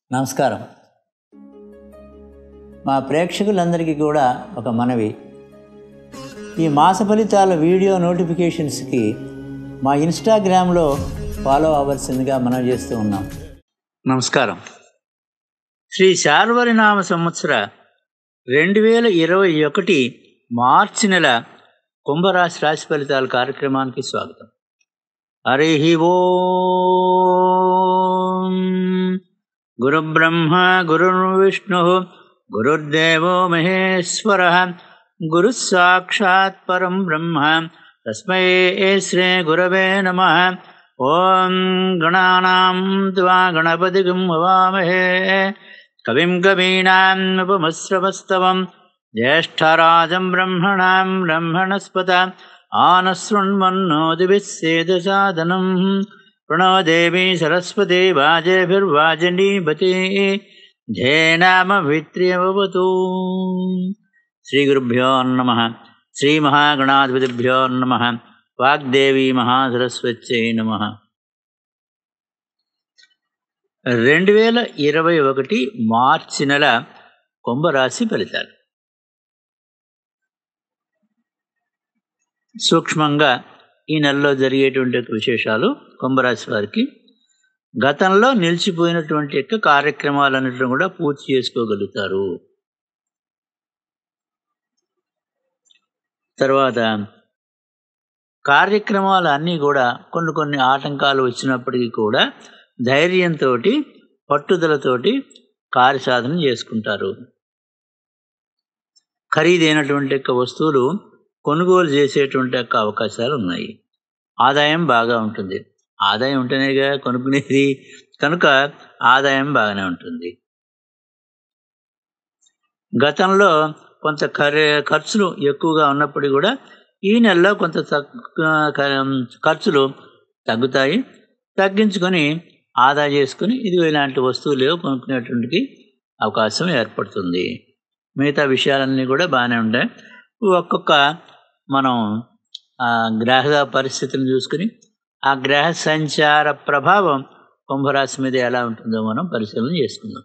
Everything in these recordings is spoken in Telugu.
నమస్కారం మా ప్రేక్షకులందరికీ కూడా ఒక మనవి ఈ మాస ఫలితాల వీడియో నోటిఫికేషన్స్కి మా ఇన్స్టాగ్రామ్లో ఫాలో అవ్వాల్సిందిగా మనం చేస్తూ ఉన్నాం నమస్కారం శ్రీ శార్వరినామ సంవత్సర రెండు వేల ఇరవై ఒకటి మార్చి నెల కుంభరాశి రాశి ఫలితాల కార్యక్రమానికి స్వాగతం హరి ఓం గురుబ్రహ్మ గురుర్విష్ణు గురుర్దేవో మహేశ్వర గురు సాక్షాత్ పరం బ్రహ్మ తస్మై శ్రీ గురవే నమ ఓం గణానాం త్వా గణపతిగం హవామహే కవిం కవీనాముపమశ్రవస్తవం జ్యేష్ఠరాజం బ్రహ్మణాం బ్రహ్మణస్పత ఆనశృण्वन्नोदिभिस्सेदसादनं प्रणो देवी सरस्वती वाजेभिर्वाजनीपति धेनामभित्र्यवतु श्रीगुरुभ्यो नमः श्रीमहागणाधिपतिभ्यो नमः వాగ్దేవి మహాసరస్వత్యై నమ రెండు వేల ఇరవై ఒకటి మార్చి నెల కుంభరాశి ఫలితాలు సూక్ష్మంగా ఈ నెలలో జరిగేటువంటి యొక్క విశేషాలు కుంభరాశి వారికి గతంలో నిలిచిపోయినటువంటి యొక్క కార్యక్రమాలన్నింటిని కూడా పూర్తి చేసుకోగలుగుతారు తర్వాత కార్యక్రమాలు అన్నీ కూడా కొన్ని కొన్ని ఆటంకాలు వచ్చినప్పటికీ కూడా ధైర్యంతో పట్టుదలతోటి కార్యసాధన చేసుకుంటారు ఖరీదైనటువంటి యొక్క వస్తువులు కొనుగోలు చేసేటువంటి యొక్క అవకాశాలు ఉన్నాయి ఆదాయం బాగా ఉంటుంది ఆదాయం ఉంటేనేగా కొనుక్కునేది కనుక ఆదాయం బాగానే ఉంటుంది గతంలో కొంత ఖర్చులు ఎక్కువగా ఉన్నప్పటికీ కూడా ఈ నెలలో కొంత ఖర్చులు తగ్గుతాయి తగ్గించుకొని ఆదా చేసుకుని ఇది ఇలాంటి వస్తువులు కొనుక్కునేటువంటి అవకాశం ఏర్పడుతుంది మిగతా విషయాలన్నీ కూడా బాగానే ఉంటాయి ఒక్కొక్క మనం గ్రహ పరిస్థితిని చూసుకుని ఆ గ్రహ సంచార ప్రభావం కుంభరాశి మీద ఎలా ఉంటుందో మనం పరిశీలన చేసుకుందాం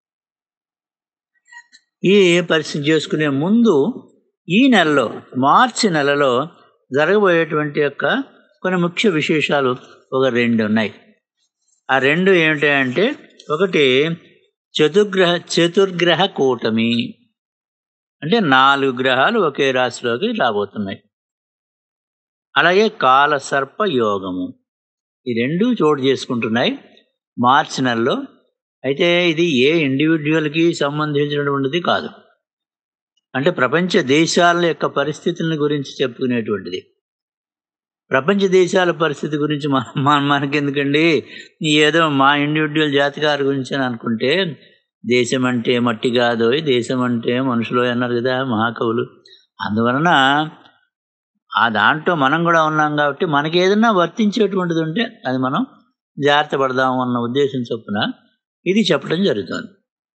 ఈ పరిస్థితి చేసుకునే ముందు ఈ నెలలో మార్చి నెలలో జరగబోయేటువంటి యొక్క కొన్ని ముఖ్య విశేషాలు ఒక రెండు ఉన్నాయి ఆ రెండు ఏమిటంటే ఒకటి చతుర్గ్రహ చతుర్గ్రహ కూటమి అంటే నాలుగు గ్రహాలు ఒకే రాశిలోకి రాబోతున్నాయి అలాగే కాల సర్ప యోగము ఈ రెండు చోటు చేసుకుంటున్నాయి మార్చి నెలలో అయితే ఇది ఏ ఇండివిజువల్కి సంబంధించినటువంటిది కాదు అంటే ప్రపంచ దేశాల యొక్క పరిస్థితుల గురించి చెప్పుకునేటువంటిది ప్రపంచ దేశాల పరిస్థితి గురించి మన మనకెందుకండి ఏదో మా ఇండివిజువల్ జాతికారి గురించి అని అనుకుంటే దేశం అంటే మట్టి కాదు దేశం అంటే మనుషులు అన్నారు కదా మహాకవులు అందువలన ఆ దాంట్లో మనం కూడా ఉన్నాం కాబట్టి మనకి ఏదన్నా వర్తించేటువంటిది ఉంటే అది మనం జాగ్రత్త పడదాము అన్న ఉద్దేశం చొప్పున ఇది చెప్పడం జరుగుతుంది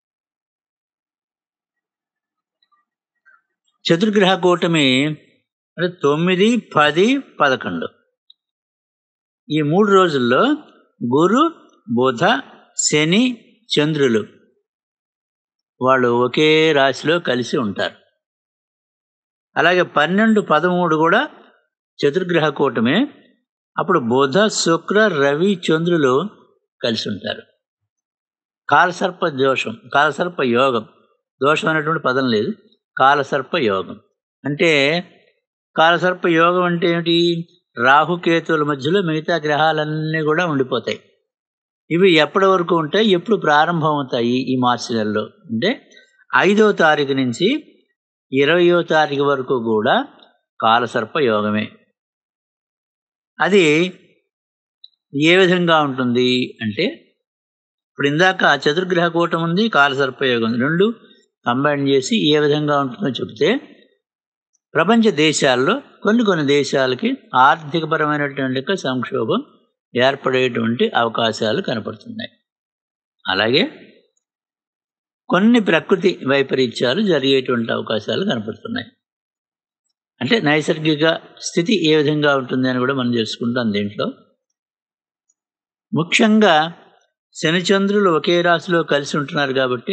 చతుర్గ్రహ కూటమి అంటే తొమ్మిది పది పదకొండు ఈ మూడు రోజుల్లో గురు బుధ శని చంద్రులు వాళ్ళు ఒకే రాశిలో కలిసి ఉంటారు అలాగే పన్నెండు పదమూడు కూడా చతుర్గ్రహ కూటమి అప్పుడు బుధ శుక్ర రవి చంద్రులు కలిసి ఉంటారు కాలసర్ప దోషం కాలసర్ప యోగం దోషం అనేటువంటి పదం లేదు కాలసర్ప యోగం అంటే కాలసర్ప యోగం అంటే ఏమిటి రాహుకేతువుల మధ్యలో మిగతా గ్రహాలన్నీ కూడా ఉండిపోతాయి ఇవి ఎప్పటి వరకు ఉంటాయి ఎప్పుడు ప్రారంభం అవుతాయి ఈ మార్చి నెలలో అంటే ఐదో తారీఖు నుంచి ఇరవయో తారీఖు వరకు కూడా కాలసర్ప యోగమే అది ఏ విధంగా ఉంటుంది అంటే ఇప్పుడు ఇందాక చతుర్గ్రహ కూటం ఉంది కాలసర్ప యోగం రెండు కంబైన్ చేసి ఏ విధంగా ఉంటుందో చెబితే ప్రపంచ దేశాల్లో కొన్ని కొన్ని దేశాలకి ఆర్థికపరమైనటువంటి సంక్షోభం ఏర్పడేటువంటి అవకాశాలు కనపడుతున్నాయి అలాగే కొన్ని ప్రకృతి వైపరీత్యాలు జరిగేటువంటి అవకాశాలు కనపడుతున్నాయి అంటే నైసర్గిక స్థితి ఏ విధంగా ఉంటుంది అని కూడా మనం తెలుసుకుంటాం దీంట్లో ముఖ్యంగా శని చంద్రులు ఒకే రాశిలో కలిసి ఉంటున్నారు కాబట్టి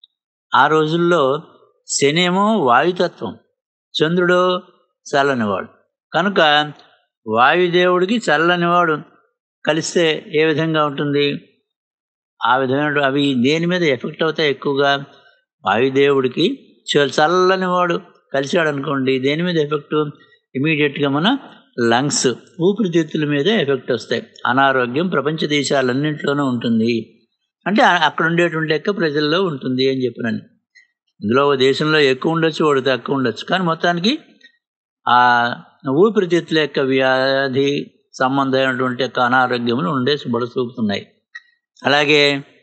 ఆ రోజుల్లో శని ఏమో వాయుతత్వం చంద్రుడు చల్లనివాడు కనుక వాయుదేవుడికి చల్లనివాడు కలిస్తే ఏ విధంగా ఉంటుంది ఆ విధమైన అవి దేని మీద ఎఫెక్ట్ అవుతాయి ఎక్కువగా వాయుదేవుడికి చ- చల్లని వాడు కలిశాడు అనుకోండి దేని మీద ఎఫెక్ట్ ఇమీడియట్గా మన లంగ్స్ ఊపిరితిత్తుల మీద ఎఫెక్ట్ వస్తాయి అనారోగ్యం ప్రపంచ దేశాలన్నింటిలోనూ ఉంటుంది అంటే ఆ- అక్కడ ఉండేటువంటి యొక్క ప్రజల్లో ఉంటుంది అని చెప్పినాను ఇందులో ఓ దేశంలో ఎక్కువ ఉండొచ్చు వాడు తక్కువ ఉండొచ్చు కానీ మొత్తానికి ఆ ఊపిరితిత్తుల యొక్క వ్యాధి సంబంధమైనటువంటి యొక్క అనారోగ్యములు ఉండే శుభ్ర చూపుతున్నాయి అలాగే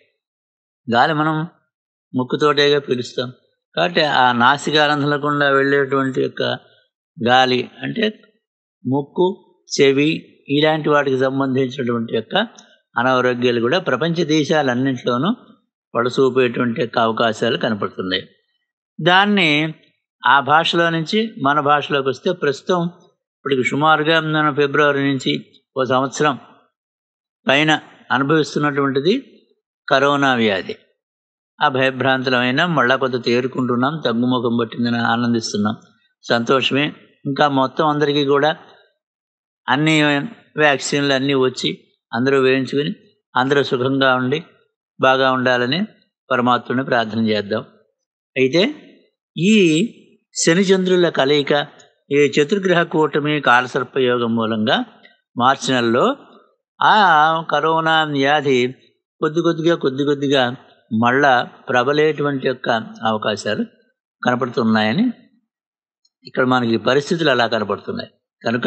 గాలి మనం ముక్కుతోటేగా పీలుస్తాం కాబట్టి ఆ నాసికారంధంలో గుండా వెళ్ళేటువంటి యొక్క గాలి అంటే ముక్కు చెవి ఇలాంటి వాటికి సంబంధించినటువంటి యొక్క అనారోగ్యాలు కూడా ప్రపంచ దేశాలన్నింటిలోనూ పడసూపేటువంటి యొక్క అవకాశాలు కనపడుతున్నాయి దాన్ని ఆ భాషలో నుంచి మన భాషలోకి వస్తే ప్రస్తుతం ఇప్పటికి సుమారుగా మన ఫిబ్రవరి నుంచి ఓ సంవత్సరం పైన అనుభవిస్తున్నటువంటిది కరోనా వ్యాధి ఆ భయభ్రాంతులమైన మళ్ళా కొంత తేరుకుంటున్నాం తగ్గుముఖం పట్టిందని ఆనందిస్తున్నాం సంతోషమే ఇంకా మొత్తం అందరికీ కూడా అన్ని వ్యాక్సిన్లు అన్నీ వచ్చి అందరూ వేయించుకుని అందరూ సుఖంగా ఉండి బాగా ఉండాలని పరమాత్ముని ప్రార్థన చేద్దాం అయితే ఈ శనిచంద్రుల కలయిక ఈ చతుర్గ్రహ కూటమి కాలసర్ప యోగం మూలంగా మార్చి నెలలో ఆ కరోనా వ్యాధి కొద్ది కొద్దిగా కొద్ది కొద్దిగా మళ్ళా ప్రబలేటువంటి యొక్క అవకాశాలు కనపడుతున్నాయని ఇక్కడ మనకి పరిస్థితులు అలా కనపడుతున్నాయి కనుక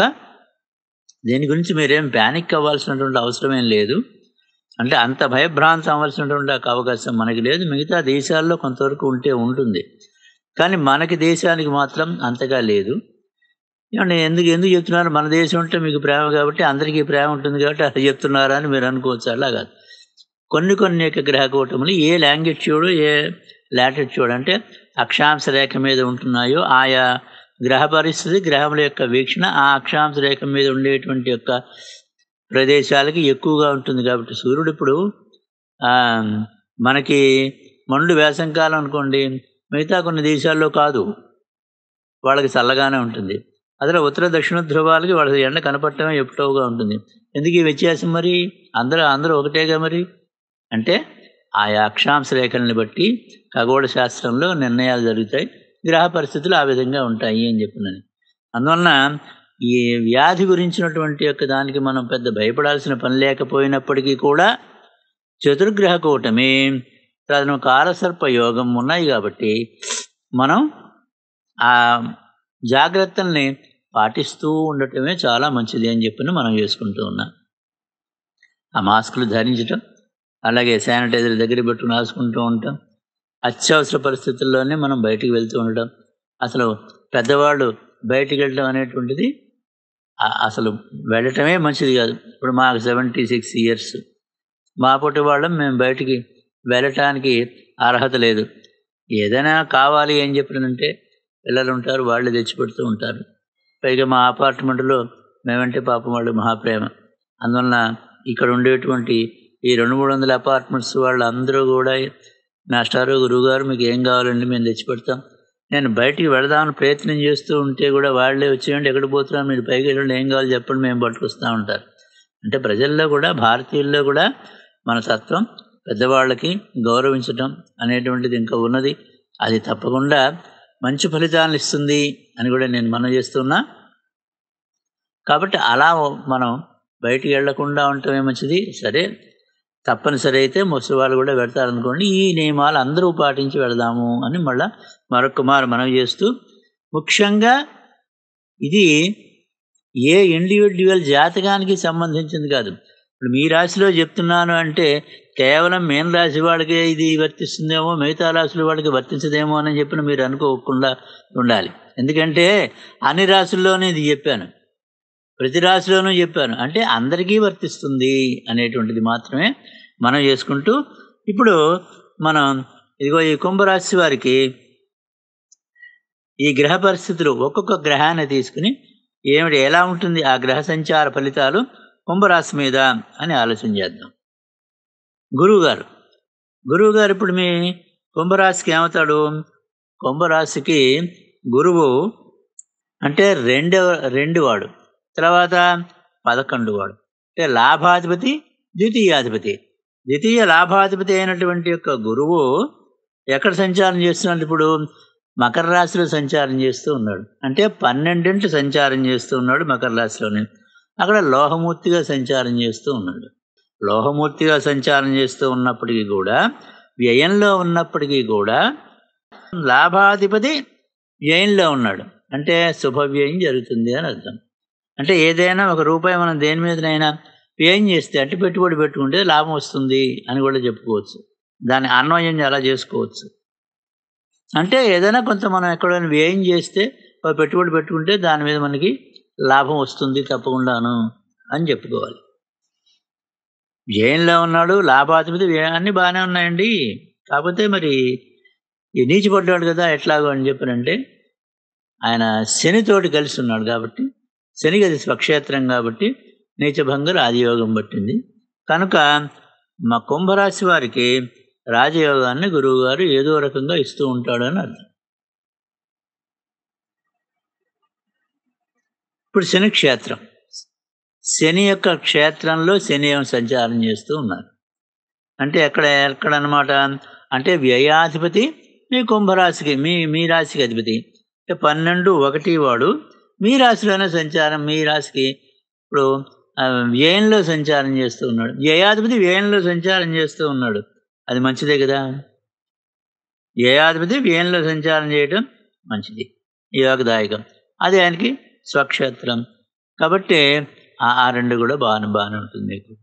దీని గురించి మీరేం ప్యానిక్ అవ్వాల్సినటువంటి అవసరం ఏం లేదు అంటే అంత భయభ్రాంతం అవ్వాల్సినటువంటి ఒక అవకాశం మనకి లేదు మిగతా దేశాల్లో కొంతవరకు ఉంటే ఉంటుంది కానీ మనకి దేశానికి మాత్రం అంతగా లేదు ఏమండి ఎందుకు ఎందుకు చెప్తున్నారు మన దేశం ఉంటే మీకు ప్రేమ కాబట్టి అందరికీ ప్రేమ ఉంటుంది కాబట్టి అలా చెప్తున్నారా అని మీరు అనుకోవచ్చు అలా కాదు కొన్ని కొన్ని యొక్క గ్రహ కూటములు ఏ లాంగిట్యూడ్ ఏ లాటిట్యూడ్ అంటే అక్షాంశ రేఖ మీద ఉంటున్నాయో ఆయా గ్రహ పరిస్థితి గ్రహముల యొక్క వీక్షణ ఆ అక్షాంశ రేఖ మీద ఉండేటువంటి యొక్క ప్రదేశాలకి ఎక్కువగా ఉంటుంది కాబట్టి సూర్యుడు ఇప్పుడు ఆ, మనకి మండు వేసంకాలం అనుకోండి మిగతా కొన్ని దేశాల్లో కాదు వాళ్ళకి చల్లగానే ఉంటుంది అదే ఉత్తర దక్షిణ ధ్రువాలకి వాళ్ళ ఎండ కనపడటమే ఎప్పుడోగా ఉంటుంది ఎందుకు ఈ వ్యత్యాసం మరి అందరూ అందరూ ఒకటేగా మరి అంటే ఆయా అక్షాంశ రేఖల్ని బట్టి ఖగోళ శాస్త్రంలో నిర్ణయాలు జరుగుతాయి గ్రహ పరిస్థితులు ఆ విధంగా ఉంటాయి అని చెప్పినని అందువలన ఈ వ్యాధి గురించినటువంటి యొక్క దానికి మనం పెద్ద భయపడాల్సిన పని లేకపోయినప్పటికీ కూడా చతుర్గ్రహ కూటమి తదను కాలసర్ప యోగం ఉన్నాయి కాబట్టి మనం ఆ జాగ్రత్తల్ని పాటిస్తూ ఉండటమే చాలా మంచిది అని చెప్పి మనం చేసుకుంటూ ఉన్నాం ఆ మాస్కులు ధరించటం అలాగే శానిటైజర్ దగ్గర పెట్టుకుని రాసుకుంటూ ఉంటాం అత్యవసర పరిస్థితుల్లోనే మనం బయటికి వెళ్తూ ఉండటం అసలు పెద్దవాళ్ళు బయటికి వెళ్ళడం అనేటువంటిది ఆ- అసలు వెళ్ళటమే మంచిది కాదు ఇప్పుడు మాకు సెవెంటీ సిక్స్ ఇయర్స్ మా పొట్టి వాళ్ళం మేము బయటికి వెళ్ళటానికి అర్హత లేదు ఏదైనా కావాలి అని చెప్పినంటే పిల్లలు ఉంటారు వాళ్ళు తెచ్చి పెడుతూ ఉంటారు పైగా మా అపార్ట్మెంట్లో మేమంటే పాపం వాళ్ళు మహాప్రేమ అందువలన ఇక్కడ ఉండేటువంటి ఈ రెండు మూడు వందల అపార్ట్మెంట్స్ వాళ్ళు అందరూ కూడా మాస్టారు గురువుగారు మీకు ఏం కావాలండి మేము తెచ్చి పెడతాం నేను బయటికి వెళదామని ప్రయత్నం చేస్తూ ఉంటే కూడా వాళ్ళే వచ్చేయండి ఎక్కడ పోతున్నా మీరు పైకి వెళ్ళండి ఏం కావాలి చెప్పండి మేము పట్టుకొస్తూ ఉంటారు అంటే ప్రజల్లో కూడా భారతీయుల్లో కూడా మన తత్వం పెద్దవాళ్ళకి గౌరవించటం అనేటువంటిది ఇంకా ఉన్నది అది తప్పకుండా మంచి ఫలితాలను ఇస్తుంది అని కూడా నేను మనం చేస్తున్నా కాబట్టి అలా మనం బయటికి వెళ్లకుండా ఉండటమే మంచిది సరే తప్పనిసరి అయితే ముసలి వాళ్ళు కూడా పెడతారనుకోండి ఈ నియమాలు అందరూ పాటించి వెళదాము అని మళ్ళా మరొక మారు మనవి చేస్తూ ముఖ్యంగా ఇది ఏ ఇండివిజువల్ జాతకానికి సంబంధించింది కాదు ఇప్పుడు మీ రాశిలో చెప్తున్నాను అంటే కేవలం మేన రాశి వాళ్ళకే ఇది వర్తిస్తుందేమో మిగతా రాశుల వాళ్ళకి వర్తించదేమో అని చెప్పిన మీరు అనుకోకుండా ఉండాలి ఎందుకంటే అన్ని రాశుల్లోనే ఇది చెప్పాను ప్రతి రాశిలోనూ చెప్పాను అంటే అందరికీ వర్తిస్తుంది అనేటువంటిది మాత్రమే మనం చేసుకుంటూ ఇప్పుడు మనం ఇదిగో ఈ కుంభరాశి వారికి ఈ గ్రహ పరిస్థితులు ఒక్కొక్క గ్రహాన్ని తీసుకుని ఏమిటి ఎలా ఉంటుంది ఆ గ్రహ సంచార ఫలితాలు కుంభరాశి మీద అని ఆలోచన చేద్దాం గురువు గారు గురువు గారు ఇప్పుడు మీ కుంభరాశికి ఏమవుతాడు కుంభరాశికి గురువు అంటే రెండవ రెండు వాడు తర్వాత పదకొండు వాడు అంటే లాభాధిపతి ద్వితీయాధిపతి ద్వితీయ లాభాధిపతి అయినటువంటి యొక్క గురువు ఎక్కడ సంచారం చేస్తున్నాడు ఇప్పుడు మకర రాశిలో సంచారం చేస్తూ ఉన్నాడు అంటే పన్నెండింటి సంచారం చేస్తూ ఉన్నాడు మకర రాశిలోనే అక్కడ లోహమూర్తిగా సంచారం చేస్తూ ఉన్నాడు లోహమూర్తిగా సంచారం చేస్తూ ఉన్నప్పటికీ కూడా వ్యయంలో ఉన్నప్పటికీ కూడా లాభాధిపతి వ్యయంలో ఉన్నాడు అంటే శుభవ్యయం జరుగుతుంది అని అర్థం అంటే ఏదైనా ఒక రూపాయి మనం దేని మీదనైనా వ్యయం చేస్తే అంటే పెట్టుబడి పెట్టుకుంటే లాభం వస్తుంది అని కూడా చెప్పుకోవచ్చు దాన్ని అన్వయం అలా చేసుకోవచ్చు అంటే ఏదైనా కొంత మనం ఎక్కడైనా వ్యయం చేస్తే ఒక పెట్టుబడి పెట్టుకుంటే దాని మీద మనకి లాభం వస్తుంది తప్పకుండాను అని చెప్పుకోవాలి వ్యయంలో ఉన్నాడు లాభాధిపతి వ్యయం అన్నీ బాగానే ఉన్నాయండి కాకపోతే మరి ఈ నీచిపడ్డాడు కదా ఎట్లాగో అని చెప్పారంటే ఆయన శనితోటి కలిసి ఉన్నాడు కాబట్టి శనికి అది స్వక్షేత్రం కాబట్టి నీచభంగ రాజయోగం పట్టింది కనుక మా కుంభరాశి వారికి రాజయోగాన్ని గురువుగారు ఏదో రకంగా ఇస్తూ ఉంటాడు అని అర్థం ఇప్పుడు శని క్షేత్రం శని యొక్క క్షేత్రంలో శని ఏమో సంచారం చేస్తూ ఉన్నారు అంటే ఎక్కడ ఎక్కడనమాట అంటే వ్యయాధిపతి మీ కుంభరాశికి మీ మీ రాశికి అధిపతి అంటే పన్నెండు ఒకటి వాడు మీ రాశిలోనే సంచారం మీ రాశికి ఇప్పుడు ఆ, వ్యయంలో సంచారం చేస్తూ ఉన్నాడు వ్యయాధిపతి వ్యయంలో సంచారం చేస్తూ ఉన్నాడు అది మంచిదే కదా వ్యయాధిపతి వ్యయంలో సంచారం చేయటం మంచిది యోగదాయకం అది ఆయనకి స్వక్షేత్రం కాబట్టి ఆ ఆ రెండు కూడా బాగానే బాగానే ఉంటుంది మీకు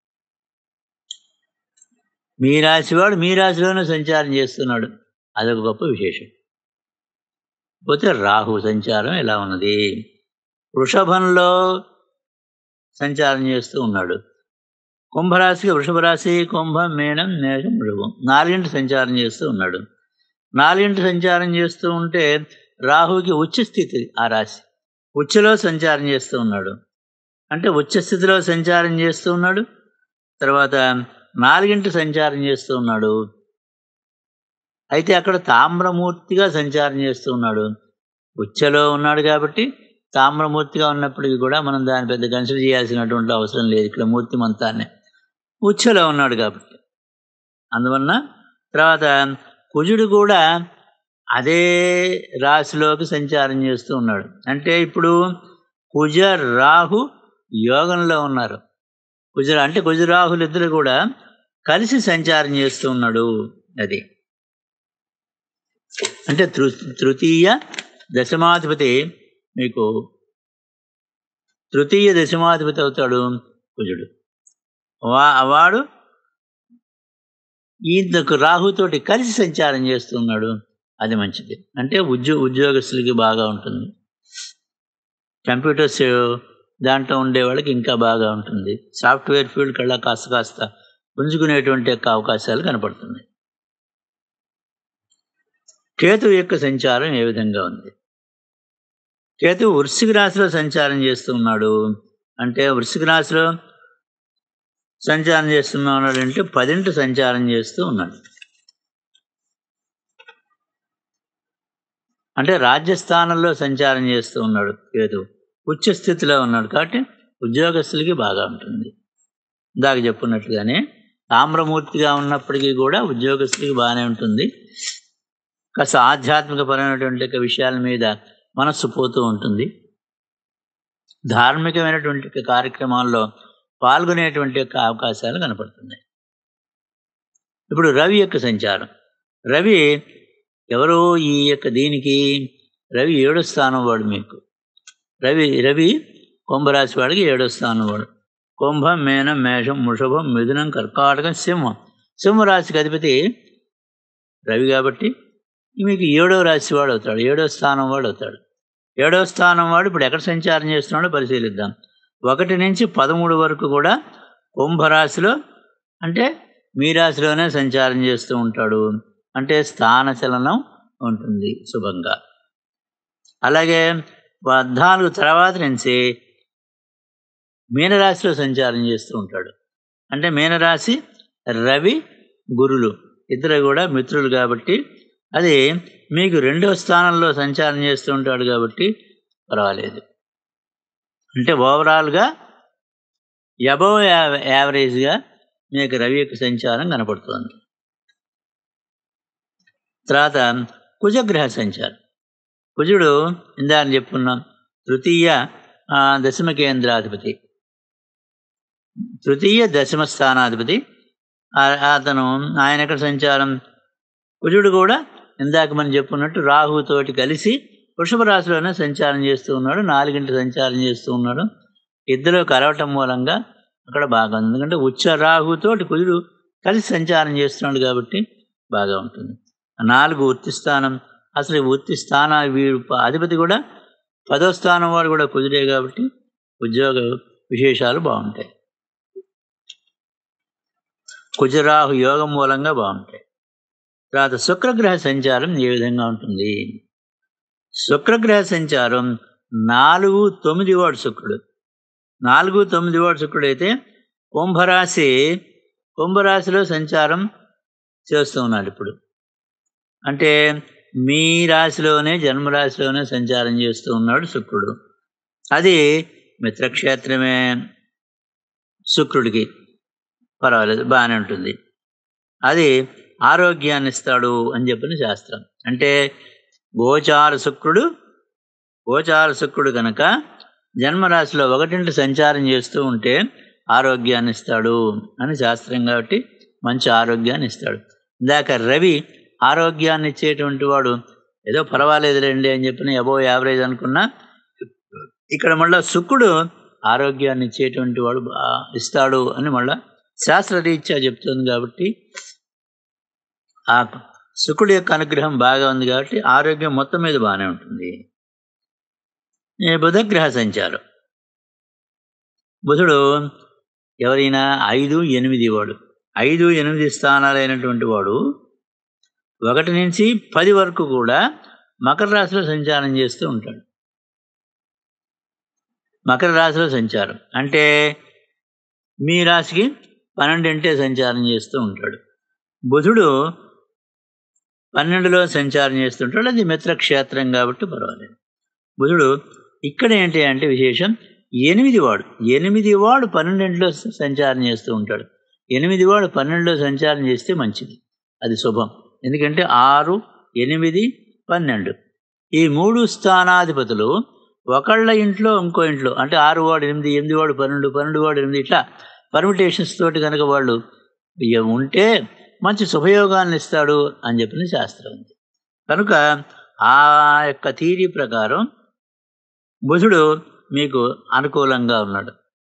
మీ రాశి వాడు మీ రాశిలోనే సంచారం చేస్తున్నాడు అదొక గొప్ప విశేషం పోతే రాహు సంచారం ఎలా ఉన్నది వృషభంలో సంచారం చేస్తూ ఉన్నాడు కుంభరాశికి వృషభ రాశి కుంభం మేనం మేషం వృషభం నాలుగింటి సంచారం చేస్తూ ఉన్నాడు నాలుగింటి సంచారం చేస్తూ ఉంటే రాహుకి ఉచ్చ స్థితి ఆ రాశి ఉచ్చలో సంచారం చేస్తూ ఉన్నాడు అంటే ఉచ్చ స్థితిలో సంచారం చేస్తూ ఉన్నాడు తర్వాత నాలుగింటి సంచారం చేస్తూ ఉన్నాడు అయితే అక్కడ తామ్రమూర్తిగా సంచారం చేస్తూ ఉన్నాడు ఉచ్చలో ఉన్నాడు కాబట్టి తామ్రమూర్తిగా ఉన్నప్పటికీ కూడా మనం దాన్ని పెద్ద కన్సిడర్ చేయాల్సినటువంటి అవసరం లేదు ఇక్కడ మూర్తి మంతాన్ని ఉచ్చలో ఉన్నాడు కాబట్టి అందువలన తర్వాత కుజుడు కూడా అదే రాశిలోకి సంచారం చేస్తూ ఉన్నాడు అంటే ఇప్పుడు కుజ రాహు యోగంలో ఉన్నారు కుజ అంటే కుజ రాహులు ఇద్దరు కూడా కలిసి సంచారం చేస్తూ ఉన్నాడు అది అంటే తృ తృతీయ దశమాధిపతి మీకు తృతీయ దశమాధిపతి అవుతాడు కుజుడు వా వాడు ఈయనకు రాహుతోటి కలిసి సంచారం చేస్తున్నాడు అది మంచిది అంటే ఉద్యో ఉద్యోగస్తులకి బాగా ఉంటుంది కంప్యూటర్స్ దాంట్లో ఉండే వాళ్ళకి ఇంకా బాగా ఉంటుంది సాఫ్ట్వేర్ ఫీల్డ్ కల్లా కాస్త కాస్త పుంజుకునేటువంటి యొక్క అవకాశాలు కనపడుతున్నాయి కేతు యొక్క సంచారం ఏ విధంగా ఉంది కేతు వృశ్చిక రాశిలో సంచారం చేస్తూ ఉన్నాడు అంటే వృశ్చిక రాశిలో సంచారం చేస్తున్నాడు అంటే పదింటి సంచారం చేస్తూ ఉన్నాడు అంటే రాజ్యస్థానంలో సంచారం చేస్తూ ఉన్నాడు కేతు ఉచ్చ స్థితిలో ఉన్నాడు కాబట్టి ఉద్యోగస్తులకి బాగా ఉంటుంది ఇందాక చెప్పున్నట్లుగానే తామ్రమూర్తిగా ఉన్నప్పటికీ కూడా ఉద్యోగస్తులకి బాగానే ఉంటుంది కాస్త ఆధ్యాత్మిక పరమైనటువంటి యొక్క విషయాల మీద మనస్సు పోతూ ఉంటుంది ధార్మికమైనటువంటి యొక్క కార్యక్రమాల్లో పాల్గొనేటువంటి యొక్క అవకాశాలు కనపడుతున్నాయి ఇప్పుడు రవి యొక్క సంచారం రవి ఎవరు ఈ యొక్క దీనికి రవి ఏడో స్థానం వాడు మీకు రవి రవి కుంభరాశి వాడికి ఏడో స్థానం వాడు కుంభం మేనం మేషం వృషభం మిథునం కర్కాటకం సింహం సింహరాశికి అధిపతి రవి కాబట్టి మీకు ఏడో రాశి వాడు అవుతాడు ఏడో స్థానం వాడు అవుతాడు ఏడో స్థానం వాడు ఇప్పుడు ఎక్కడ సంచారం చేస్తున్నాడో పరిశీలిద్దాం ఒకటి నుంచి పదమూడు వరకు కూడా కుంభరాశిలో అంటే మీ రాశిలోనే సంచారం చేస్తూ ఉంటాడు అంటే స్థానచలనం ఉంటుంది శుభంగా అలాగే పద్నాలుగు తర్వాత నుంచి మీనరాశిలో సంచారం చేస్తూ ఉంటాడు అంటే మీనరాశి రవి గురులు ఇద్దరు కూడా మిత్రులు కాబట్టి అది మీకు రెండో స్థానంలో సంచారం చేస్తూ ఉంటాడు కాబట్టి పర్వాలేదు అంటే ఓవరాల్గా అబవ్ యావరేజ్గా మీకు రవి యొక్క సంచారం కనపడుతుంది తర్వాత కుజగ్రహ సంచారం కుజుడు ఇందాక చెప్పుకున్నాం తృతీయ ఆ, దశమ కేంద్రాధిపతి తృతీయ దశమ స్థానాధిపతి ఆ- అతను ఆయన ఎక్కడ సంచారం కుజుడు కూడా ఇందాక మనం చెప్పుకున్నట్టు రాహుతోటి కలిసి వృషభ రాశిలోనే సంచారం చేస్తూ ఉన్నాడు నాలుగింటి సంచారం చేస్తూ ఉన్నాడు ఇద్దరు కలవటం మూలంగా అక్కడ బాగా ఉంది ఎందుకంటే ఉచ్చ రాహుతోటి కుజుడు కలిసి సంచారం చేస్తున్నాడు కాబట్టి బాగా ఉంటుంది నాలుగు వృత్తి స్థానం అసలు ఈ వృత్తి స్థాన వీడు ప- అధిపతి కూడా పదో స్థానం వాడు కూడా కుదిరే కాబట్టి ఉద్యోగ విశేషాలు బాగుంటాయి కుజరాహు యోగం మూలంగా బాగుంటాయి తర్వాత శుక్రగ్రహ సంచారం ఏ విధంగా ఉంటుంది శుక్రగ్రహ సంచారం నాలుగు తొమ్మిది వాడు శుక్రుడు నాలుగు తొమ్మిది వాడు శుక్రుడు అయితే కుంభరాశి కుంభరాశిలో సంచారం చేస్తూ ఉన్నాడు ఇప్పుడు అంటే మీ రాశిలోనే జన్మరాశిలోనే సంచారం చేస్తూ ఉన్నాడు శుక్రుడు అది మిత్రక్షేత్రమే శుక్రుడికి పర్వాలేదు బాగానే ఉంటుంది అది ఆరోగ్యాన్ని ఇస్తాడు అని చెప్పిన శాస్త్రం అంటే గోచార శుక్రుడు గోచార శుక్రుడు కనుక జన్మరాశిలో ఒకటింటి సంచారం చేస్తూ ఉంటే ఆరోగ్యాన్ని ఇస్తాడు అని శాస్త్రం కాబట్టి మంచి ఆరోగ్యాన్ని ఇస్తాడు ఇందాక రవి ఆరోగ్యాన్ని ఇచ్చేటువంటి వాడు ఏదో పర్వాలేదులేండి అని చెప్పిన అబో యావరేజ్ అనుకున్నా ఇక్కడ మళ్ళా శుక్రుడు ఆరోగ్యాన్ని ఇచ్చేటువంటి వాడు బా- ఇస్తాడు అని మళ్ళా శాస్త్రరీత్యా చెప్తుంది కాబట్టి ఆ శుక్రుడి యొక్క అనుగ్రహం బాగా ఉంది కాబట్టి ఆరోగ్యం మొత్తం మీద బాగానే ఉంటుంది ఈ బుధగ్రహ సంచారం బుధుడు ఎవరైనా ఐదు ఎనిమిది వాడు ఐదు ఎనిమిది స్థానాలైనటువంటి వాడు ఒకటి నుంచి పది వరకు కూడా మకర రాశిలో సంచారం చేస్తూ ఉంటాడు మకర రాశిలో సంచారం అంటే మీ రాశికి పన్నెండింటే సంచారం చేస్తూ ఉంటాడు బుధుడు పన్నెండులో సంచారం చేస్తుంటాడు అది మిత్రక్షేత్రం కాబట్టి పర్వాలేదు బుధుడు ఇక్కడ ఏంటి అంటే విశేషం ఎనిమిది వాడు ఎనిమిది వాడు పన్నెండింటిలో సంచారం చేస్తూ ఉంటాడు ఎనిమిది వాడు పన్నెండులో సంచారం చేస్తే మంచిది అది శుభం ఎందుకంటే ఆరు ఎనిమిది పన్నెండు ఈ మూడు స్థానాధిపతులు ఒకళ్ళ ఇంట్లో ఇంకో ఇంట్లో అంటే ఆరు వాడు ఎనిమిది ఎనిమిది వాడు పన్నెండు పన్నెండు వాడు ఎనిమిది ఇట్లా పర్మిటేషన్స్ తోటి కనుక వాళ్ళు ఇక ఉంటే మంచి శుభయోగాన్ని ఇస్తాడు అని చెప్పిన శాస్త్రం ఉంది కనుక ఆ యొక్క థీరీ ప్రకారం బుధుడు మీకు అనుకూలంగా ఉన్నాడు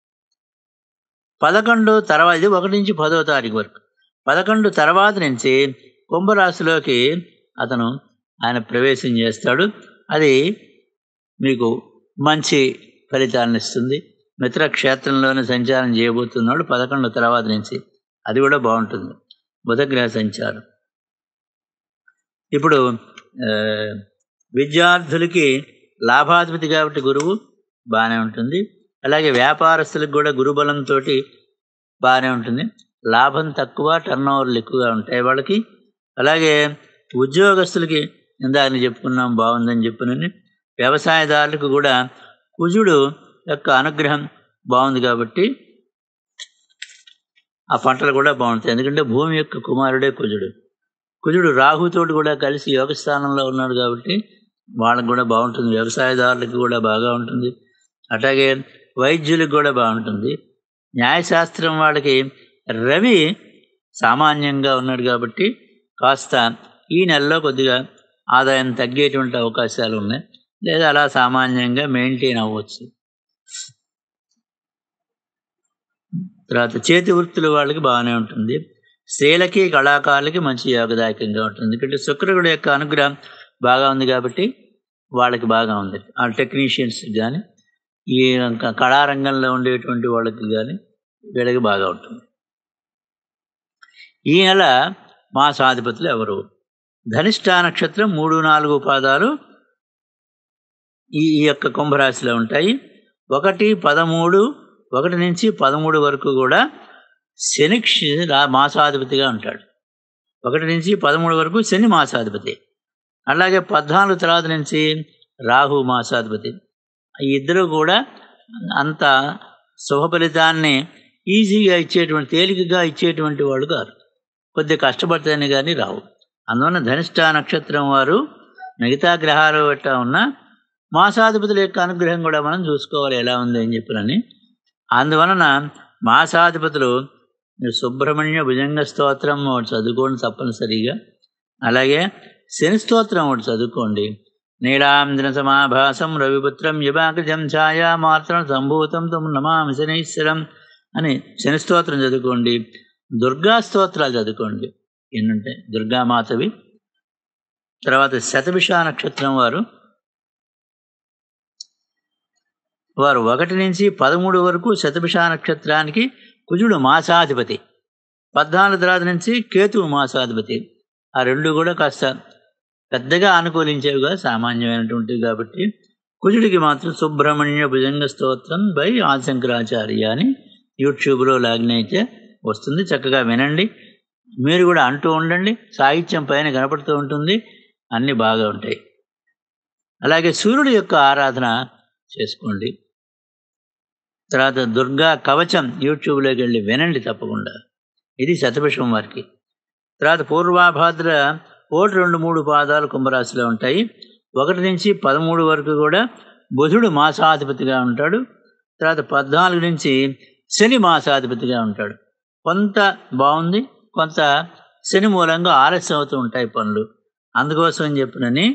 పదకొండు తర్వాత ఇది ఒకటి నుంచి పదో తారీఖు వరకు పదకొండు తర్వాత నుంచి కుంభరాశిలోకి అతను ఆయన ప్రవేశం చేస్తాడు అది మీకు మంచి ఫలితాలను ఇస్తుంది మిత్రక్షేత్రంలోనే సంచారం చేయబోతున్నాడు పదకొండు తర్వాత నుంచి అది కూడా బాగుంటుంది బుధగ్రహ సంచారం ఇప్పుడు ఆ, విద్యార్థులకి లాభాధిపతి కాబట్టి గురువు బాగానే ఉంటుంది అలాగే వ్యాపారస్తులకు కూడా గురుబలంతో బాగానే ఉంటుంది లాభం తక్కువ టర్న్ ఓవర్లు ఎక్కువగా ఉంటాయి వాళ్ళకి అలాగే ఉద్యోగస్తులకి ఇందాక చెప్పుకున్నాం బాగుందని చెప్పినని వ్యవసాయదారులకు కూడా కుజుడు యొక్క అనుగ్రహం బాగుంది కాబట్టి ఆ పంటలు కూడా బాగుంటాయి ఎందుకంటే భూమి యొక్క కుమారుడే కుజుడు కుజుడు రాహుతోటి కూడా కలిసి యోగ స్థానంలో ఉన్నాడు కాబట్టి వాళ్ళకి కూడా బాగుంటుంది వ్యవసాయదారులకు కూడా బాగా ఉంటుంది అట్లాగే వైద్యులకు కూడా బాగుంటుంది న్యాయశాస్త్రం వాళ్ళకి రవి సామాన్యంగా ఉన్నాడు కాబట్టి కాస్త ఈ నెలలో కొద్దిగా ఆదాయం తగ్గేటువంటి అవకాశాలు ఉన్నాయి లేదా అలా సామాన్యంగా మెయింటైన్ అవ్వచ్చు తర్వాత చేతి వృత్తుల వాళ్ళకి బాగానే ఉంటుంది స్త్రీలకి కళాకారులకి మంచి యోగదాయకంగా ఉంటుంది ఎందుకంటే శుక్రుడు యొక్క అనుగ్రహం బాగా ఉంది కాబట్టి వాళ్ళకి బాగా ఉంది ఆ టెక్నీషియన్స్ కానీ ఈ క- కళారంగంలో ఉండేటువంటి వాళ్ళకి కానీ వీళ్ళకి బాగా ఉంటుంది ఈ నెల మాసాధిపతులు ఎవరు ధనిష్ట నక్షత్రం మూడు నాలుగు పాదాలు ఈ ఈ యొక్క కుంభరాశిలో ఉంటాయి ఒకటి పదమూడు ఒకటి నుంచి పదమూడు వరకు కూడా శని క్ష- రా మాసాధిపతిగా ఉంటాడు ఒకటి నుంచి పదమూడు వరకు శని మాసాధిపతి అలాగే పద్నాలుగు తర్వాత నుంచి రాహు మాసాధిపతి ఈ ఇద్దరు కూడా అంత శుభ ఫలితాన్ని ఈజీగా ఇచ్చేటువంటి తేలికగా ఇచ్చేటువంటి వాళ్ళు కాదు కొద్దిగా కష్టపడితేనే కానీ రావు అందువలన ధనిష్ట నక్షత్రం వారు మిగతా గ్రహాలు బట్ట ఉన్న మాసాధిపతుల యొక్క అనుగ్రహం కూడా మనం చూసుకోవాలి ఎలా ఉంది అని చెప్పినని అందువలన మాసాధిపతులు సుబ్రహ్మణ్య భుజంగ స్తోత్రం ఒకటి చదువుకోండి తప్పనిసరిగా అలాగే శని స్తోత్రం ఒకటి చదువుకోండి నీలాంజన సమాభాసం రవిపుత్రం యువాకజం ఛాయామాత్రం సంభూతం తం నమామి శనీశ్వరం అని శని స్తోత్రం చదువుకోండి దుర్గా స్తోత్రాలు చదువుకోండి ఎన్నుంటాయి దుర్గామాతవి తర్వాత శతభిష నక్షత్రం వారు వారు ఒకటి నుంచి పదమూడు వరకు శతభిష నక్షత్రానికి కుజుడు మాసాధిపతి పద్నాలుగు తర్వాత నుంచి కేతువు మాసాధిపతి ఆ రెండు కూడా కాస్త పెద్దగా అనుకూలించేవిగా సామాన్యమైనటువంటివి కాబట్టి కుజుడికి మాత్రం సుబ్రహ్మణ్య భుజంగ స్తోత్రం బై ఆదిశంకరాచార్య అని యూట్యూబ్లో లాగిన్ అయితే వస్తుంది చక్కగా వినండి మీరు కూడా అంటూ ఉండండి సాహిత్యం పైన కనపడుతూ ఉంటుంది అన్నీ బాగా ఉంటాయి అలాగే సూర్యుడి యొక్క ఆరాధన చేసుకోండి తర్వాత దుర్గా కవచం యూట్యూబ్లోకి వెళ్ళి వినండి తప్పకుండా ఇది శతభిషం వారికి తర్వాత పూర్వాభాద్ర ఒకటి రెండు మూడు పాదాలు కుంభరాశిలో ఉంటాయి ఒకటి నుంచి పదమూడు వరకు కూడా బుధుడు మాసాధిపతిగా ఉంటాడు తర్వాత పద్నాలుగు నుంచి శని మాసాధిపతిగా ఉంటాడు కొంత బాగుంది కొంత శని మూలంగా ఆలస్యం అవుతూ ఉంటాయి పనులు అందుకోసం అని చెప్పినని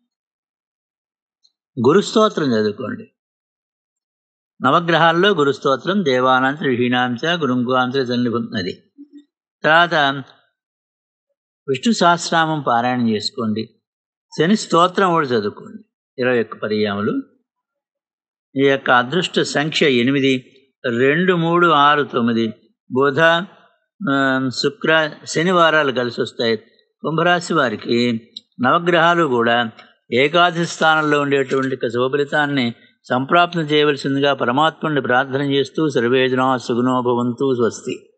గురుస్తోత్రం చదువుకోండి నవగ్రహాల్లో గురుస్తోత్రం దేవానాంత ఋషీణాంశ గురుంకువాంశ సన్నిపుతున్నది తర్వాత విష్ణు సహస్రామం పారాయణం చేసుకోండి శని స్తోత్రం కూడా చదువుకోండి ఇరవై ఒక్క పర్యాములు ఈ యొక్క అదృష్ట సంఖ్య ఎనిమిది రెండు మూడు ఆరు తొమ్మిది బుధ ఆ, శుక్ర శనివారాలు కలిసి వస్తాయి కుంభరాశి వారికి నవగ్రహాలు కూడా ఏకాదశి స్థానంలో ఉండేటువంటి ఒక శుభఫలితాన్ని సంప్రాప్తం చేయవలసిందిగా పరమాత్ముడిని ప్రార్థన చేస్తూ సర్వేజనా సుగుణో భవంతు స్వస్తి